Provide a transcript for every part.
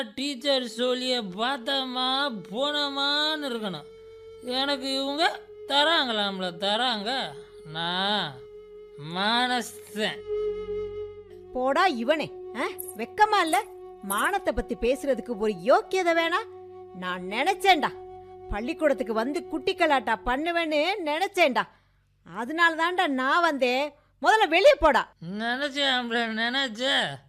Teacher சொல்லிய பார்த்தோமா போனோமான்னு இருக்கணும் எனக்கு இவங்க தராங்களாம்ல தராங்க நான் மானஸ்தன் போடா இவனே ஆ? வெக்கமா இல்ல மானத்தை பத்தி பேசுறதுக்கு ஒரு யோக்கியதை வேணா நான் நினைச்சேன்டா பள்ளிக்கூடத்துக்கு வந்து குட்டி கலாட்டா பண்ணுவேன்னு நினைச்சேன்டா அதனால தான்டா நான் வந்தேன் முதல்ல வெளியே போடா நினச்சேன் நினச்ச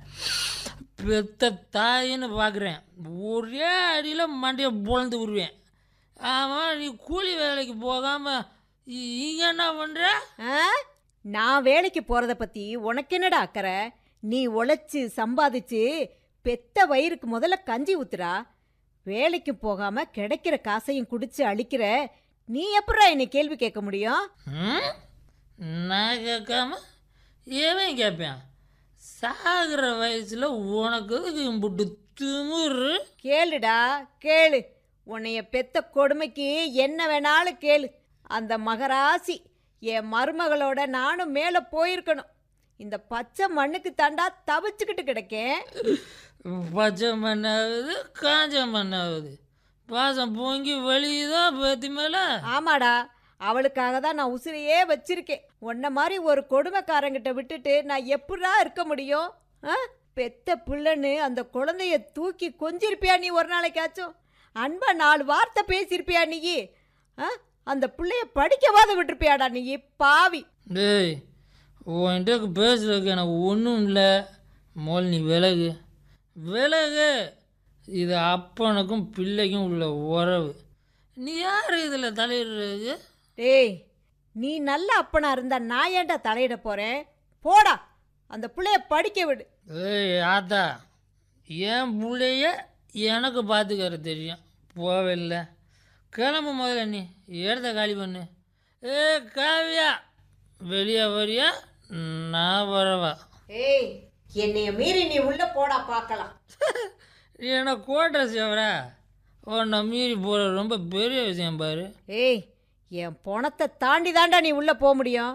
பெத்த தாயின்னு பார்க்குறேன் ஒரே அடியில் மண்டையை பொழந்து விடுவேன் ஆமாம் நீ கூலி வேலைக்கு போகாமல் இங்கே என்ன பண்ணுற ஆ? நான் வேலைக்கு போறத பத்தி உனக்கு என்னடா அக்கறை நீ உழைச்சு சம்பாதிச்சு பெத்த வயிறுக்கு முதல்ல கஞ்சி ஊத்துறா வேலைக்கு போகாம கிடைக்கிற காசையும் குடிச்சு அழிக்கிற நீ எப்படா என்னை கேள்வி கேட்க முடியும் ம்? நான் கேட்காம ஏவன் கேட்பேன் சாகிற வயசில் உனக்கு எதுக்கு இம்புட்டு திமிரு கேளுடா கேளு உன்னைய பெத்த கொடுமைக்கு என்ன வேணாலும் கேளு அந்த மகராசி என் மருமகளோட நானும் மேலே போயிருக்கணும் இந்த பச்சை மண்ணுக்கு தாண்டா தவிச்சுக்கிட்டு கிடக்கேன் பச்சை மண்ணாகுது காஞ்ச மண்ணாகுது பாசம் பொங்கி வெளியுதான் பத்தி மேலே ஆமாடா அவளுக்காக தான் நான் உசிரையே வச்சிருக்கேன் உன்ன மாதிரி ஒரு கொடுமைக்காரங்கிட்ட விட்டுட்டு நான் எப்படா இருக்க முடியும் ஆ? பெத்த புள்ளன்னு அந்த குழந்தைய தூக்கி கொஞ்சிருப்பியா நீ ஒரு நாளைக்காச்சும் அன்பா நாலு வார்த்தை பேசியிருப்பியா நீ ஆ? அந்த புள்ளைய படிக்கவாத விட்டுருப்பியாடா நீ பாவி டேய் உன்கிட்ட பேசுறதுக்கு எனக்கு ஒன்றும் இல்லை மோல் நீ விலகு விலகு இது அப்பனுக்கும் பிள்ளைக்கும் உள்ள உறவு நீ யார் இதில் தலையிடுறது டேய் நீ நல்ல அப்பனா இருந்தா நான் ஏன்டா தலையிட போறேன் போடா அந்த புள்ளைய படிக்க விடு ஏய் ஆத்தா என் பிள்ளைய எனக்கு பார்த்துக்கற தெரியும் போவில்லை கிளம்பு முதல்ல நீ இடத்த காலி பண்ணு ஏ காவியா வெளியே வரியா நான் வரவா ஏய் என்னைய மீறி நீ உள்ள போடா பார்க்கலாம் என்ன கோட்டை சேவரா உன்னை மீறி போகிற ரொம்ப பெரிய விஷயம் பாரு ஏய் என் பணத்தை தாண்டி தாண்டா நீ உள்ள போக முடியும்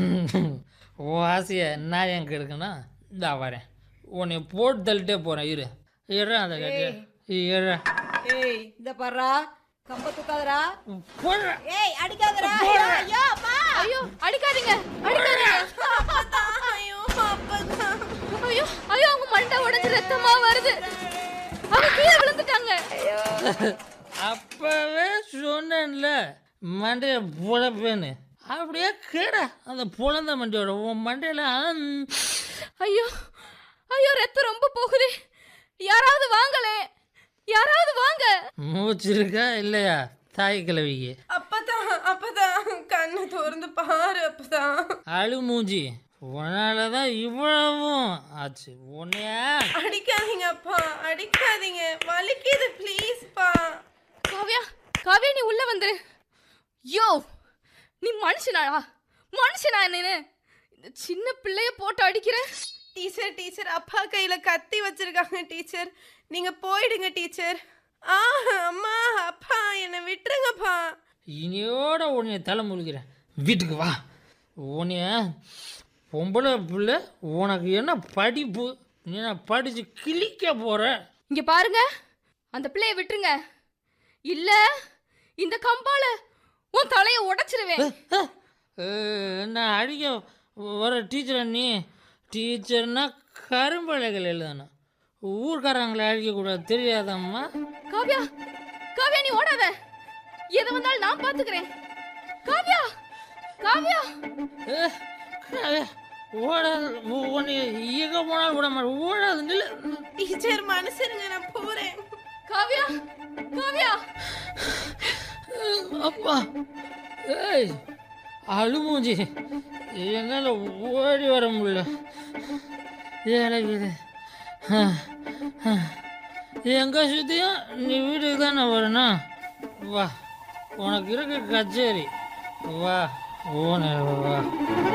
உன் ஆசையை நான் எங்க எடுக்கணும் இந்தா வரேன் உன்னை போட்டு தள்ளிட்டே போகிறேன் இரு இரு அந்த கட்டி இரு ஏய் இந்த பாருடா கம்ப தூக்காதடா போடுற ஏய் அடிக்காதடா ஐயோ அம்மா ஐயோ அடிக்காதீங்க அடிக்காதீங்க ஐயோ அப்பதான் ஐயோ ஐயோ அவங்க மண்டை உடைஞ்சு ரத்தமா வருது அவங்க கீழே விழுந்துட்டாங்க அப்பவே சொன்னேன்ல மண்டையை புழப்பேன்னு அப்படியே கேட அந்த புலந்த மண்டையோட உன் மண்டையில அந்~ ஐயோ ஐயோ ரத்தம் ரொம்ப போகுது யாராவது வாங்களே யாராவது வாங்க மூச்சு இருக்கா இல்லையா தாய் கிழவிக்கு அப்பதான் அப்பதான் கண்ணை திறந்து பாரு அப்பதான் அழு மூஞ்சி உன்னால தான் இவ்வளவும் ஆச்சு உன்னையா அடிக்காதீங்க அப்பா அடிக்காதீங்க வலிக்குது ப்ளீஸ் பா காவ்யா காவ்யா நீ உள்ள வந்துரு யோ நீ மனுஷனாடா மனுஷனா நீனு இந்த சின்ன பிள்ளைய போட்டு அடிக்கிற டீச்சர் டீச்சர் அப்பா கையில கத்தி வச்சிருக்காங்க டீச்சர் நீங்க போயிடுங்க டீச்சர் ஆ அம்மா அப்பா என்னை விட்டுருங்கப்பா இனியோட உன்னைய தலை முழுகிறேன் வீட்டுக்கு வா உன்னைய பொம்பளை பிள்ளை உனக்கு என்ன படிப்பு நீ நான் படித்து கிழிக்க போகிற இங்க பாருங்க அந்த பிள்ளைய விட்டுருங்க இல்ல இந்த கம்பால உன் தலைய உடைச்சிருவேன் என்ன அடிக்க வர டீச்சரை நீ டீச்சர்னா கரும்பலைகள் எழுதணும் ஊர்க்காரங்களை அழிக்கக்கூடாது தெரியாதம்மா காவ்யா காவ்யா நீ ஓடாத எது வந்தாலும் நான் பாத்துக்கிறேன் காவ்யா காவ்யா ஏ, காவ்யா, ஓடாது உ- உன்னை எங்கே போனாலும் விட மாட்டேன் ஓடாது நில்லு டீச்சர் மனசுருங்க நான் போறேன் காவ்யா காவ்யா அப்பா ஏய் அழுமூஞ்சி என்னால் ஓடி வர முடியல எனக்கு இது எங்கே சுற்றியும் நீ வீட்டுக்கு தானே வரணும் வா உனக்கு இருக்க கச்சேரி வா ஓன வா